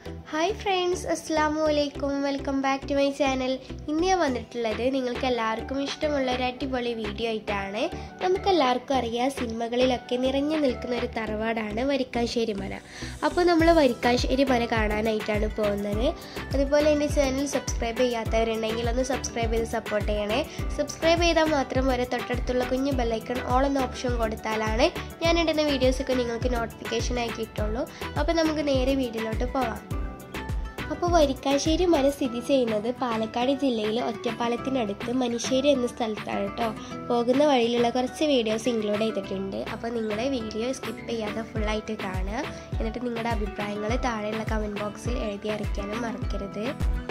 hi friends അസ്സാം വലൈക്കും welcome back to my channel ഇന്ന് ഞാൻ വന്നിട്ടുള്ളത് നിങ്ങൾക്ക് എല്ലാവർക്കും ഇഷ്ടമുള്ള ഒരു അടിപൊളി വീഡിയോ ആയിട്ടാണ് നമുക്ക് എല്ലാവർക്കും അറിയാം സിനിമകളിലൊക്കെ നിറഞ്ഞു നിൽക്കുന്ന ഒരു തറവാടാണ് വരിക്കാശ്ശേരി മന അപ്പോൾ നമ്മൾ വരിക്കാശ്ശേരി മന കാണാനായിട്ടാണ് പോകുന്നത് അതുപോലെ എൻ്റെ ചാനൽ സബ്സ്ക്രൈബ് ചെയ്യാത്തവരുണ്ടെങ്കിൽ ഒന്ന് സബ്സ്ക്രൈബ് ചെയ്ത് സപ്പോർട്ട് ചെയ്യണേ സബ്സ്ക്രൈബ് ചെയ്താൽ മാത്രം വരെ തൊട്ടടുത്തുള്ള കുഞ്ഞു ബെല്ലൈക്കൺ ഓൾ എന്ന ഓപ്ഷൻ കൊടുത്താലാണ് ഞാൻ ഇടുന്ന വീഡിയോസൊക്കെ നിങ്ങൾക്ക് നോട്ടിഫിക്കേഷനായി കിട്ടുള്ളൂ അപ്പോൾ നമുക്ക് നേരെ വീഡിയോയിലോട്ട് പോവാം അപ്പോൾ വരിക്കാശ്ശേരി മന സ്ഥിതി ചെയ്യുന്നത് പാലക്കാട് ജില്ലയിലെ ഒറ്റപ്പാലത്തിനടുത്ത് മനിശ്ശേരി എന്ന സ്ഥലത്താണ് കേട്ടോ പോകുന്ന വഴിയിലുള്ള കുറച്ച് വീഡിയോസ് ഇൻക്ലൂഡ് ചെയ്തിട്ടുണ്ട് അപ്പോൾ നിങ്ങളെ വീഡിയോ സ്കിപ്പ് ചെയ്യാതെ ഫുള്ളായിട്ട് കാണുക എന്നിട്ട് നിങ്ങളുടെ അഭിപ്രായങ്ങൾ താഴെയുള്ള കമൻറ്റ് ബോക്സിൽ എഴുതി അറിയിക്കാനും മറക്കരുത്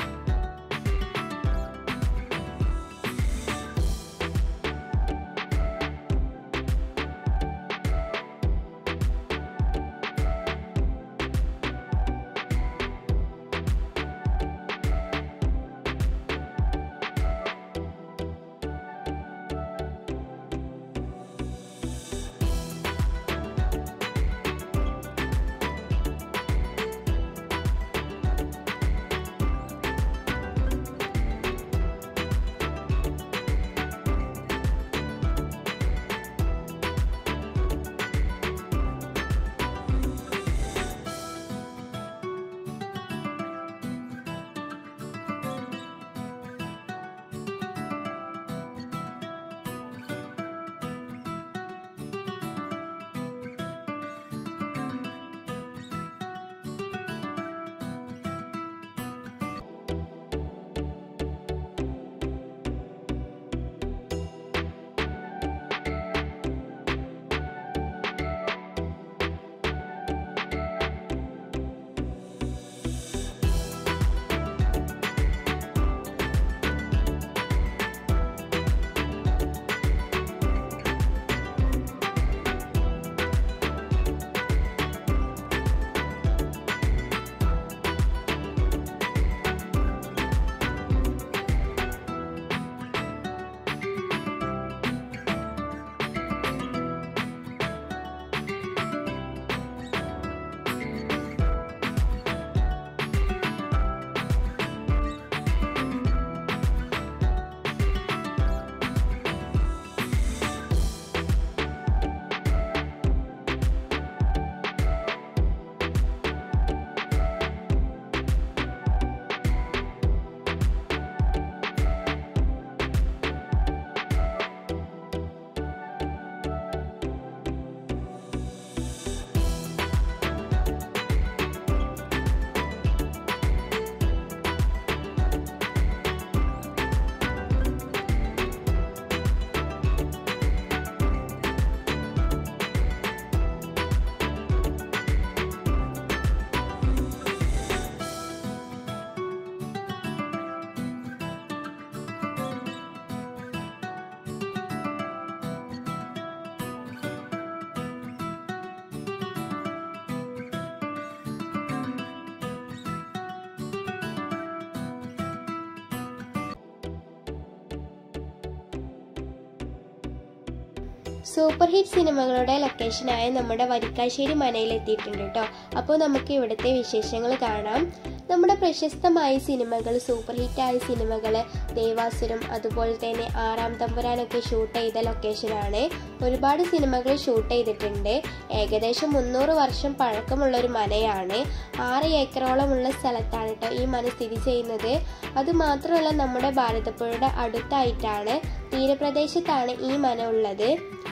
സൂപ്പർ ഹിറ്റ് സിനിമകളുടെ ലൊക്കേഷനായ നമ്മുടെ വരിക്കാശ്ശേരി മനയിൽ എത്തിയിട്ടുണ്ട് കേട്ടോ അപ്പോൾ നമുക്ക് ഇവിടുത്തെ വിശേഷങ്ങൾ കാണാം നമ്മുടെ പ്രശസ്തമായ സിനിമകൾ സൂപ്പർ ഹിറ്റായ സിനിമകൾ ദേവാസുരം അതുപോലെ തന്നെ ആറാം തമ്പുരാനൊക്കെ ഷൂട്ട് ചെയ്ത ലൊക്കേഷനാണ് ഒരുപാട് സിനിമകൾ ഷൂട്ട് ചെയ്തിട്ടുണ്ട് ഏകദേശം മുന്നൂറ് വർഷം പഴക്കമുള്ള ഒരു മനയാണ് ആറ് ഏക്കറോളമുള്ള സ്ഥലത്താണ് കേട്ടോ ഈ മന സ്ഥിതി ചെയ്യുന്നത് അതുമാത്രമല്ല നമ്മുടെ ഭാരതപ്പുഴയുടെ അടുത്തായിട്ടാണ് തീരപ്രദേശത്താണ് ഈ മന ഉള്ളത്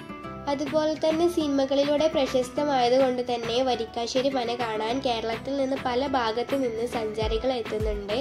അതുപോലെ തന്നെ സിനിമകളിലൂടെ പ്രശസ്തമായത് കൊണ്ട് തന്നെ വരിക്കാശ്ശേരി മന കാണാൻ കേരളത്തിൽ നിന്ന് പല ഭാഗത്തു നിന്ന് സഞ്ചാരികൾ എത്തുന്നുണ്ട്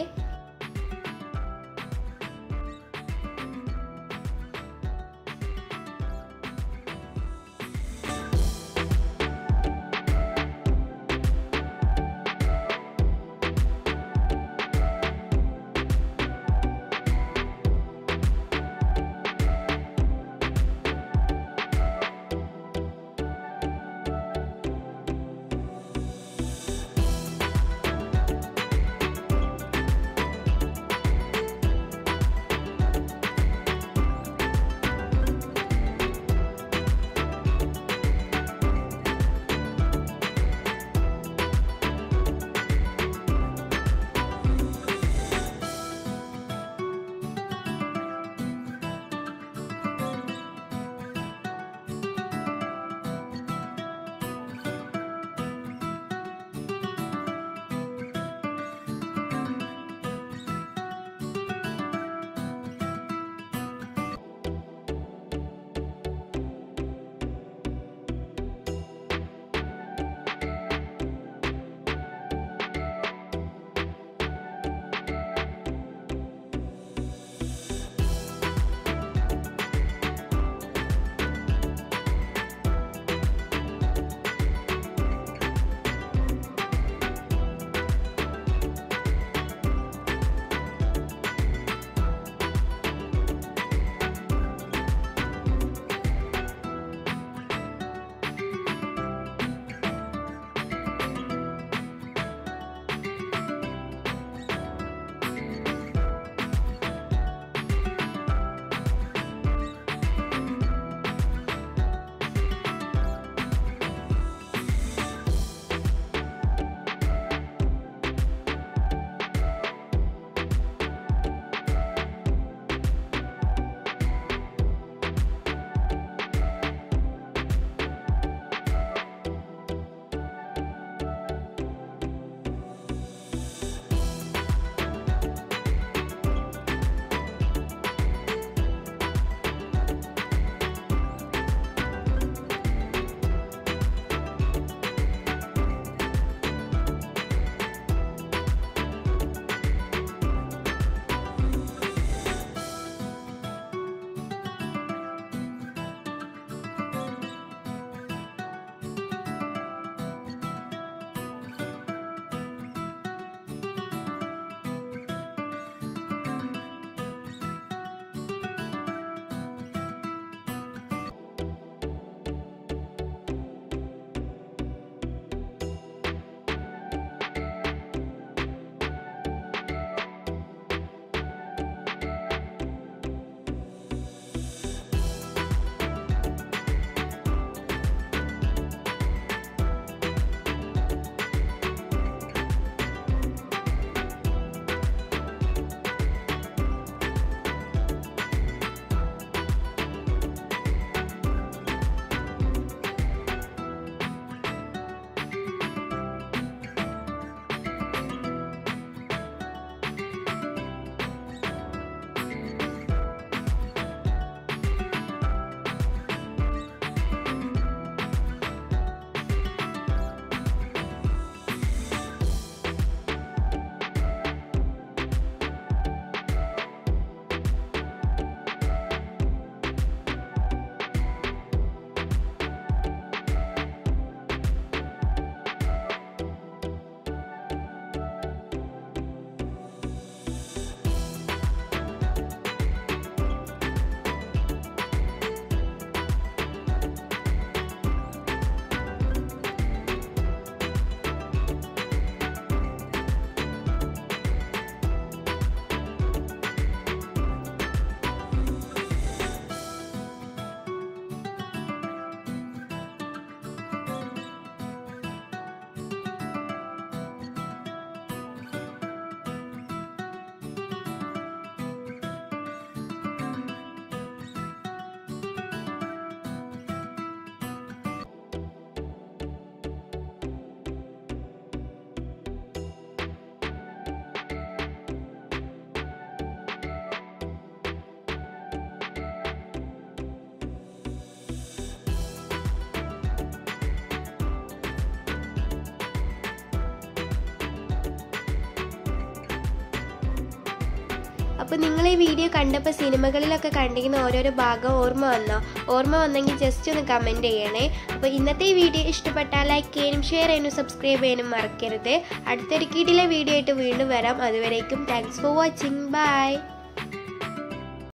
അപ്പോൾ നിങ്ങൾ ഈ വീഡിയോ കണ്ടപ്പോൾ സിനിമകളിലൊക്കെ കണ്ടിരിക്കുന്ന ഓരോരോ ഭാഗം ഓർമ്മ വന്നോ ഓർമ്മ വന്നെങ്കിൽ ജസ്റ്റ് ഒന്ന് കമൻറ്റ് ചെയ്യണേ അപ്പോൾ ഇന്നത്തെ ഈ വീഡിയോ ഇഷ്ടപ്പെട്ടാൽ ലൈക്ക് ചെയ്യാനും ഷെയർ ചെയ്യാനും സബ്സ്ക്രൈബ് ചെയ്യാനും മറക്കരുത് അടുത്തൊരു കീടിലെ വീഡിയോ ആയിട്ട് വീണ്ടും വരാം അതുവരേക്കും താങ്ക്സ് ഫോർ വാച്ചിങ് ബൈ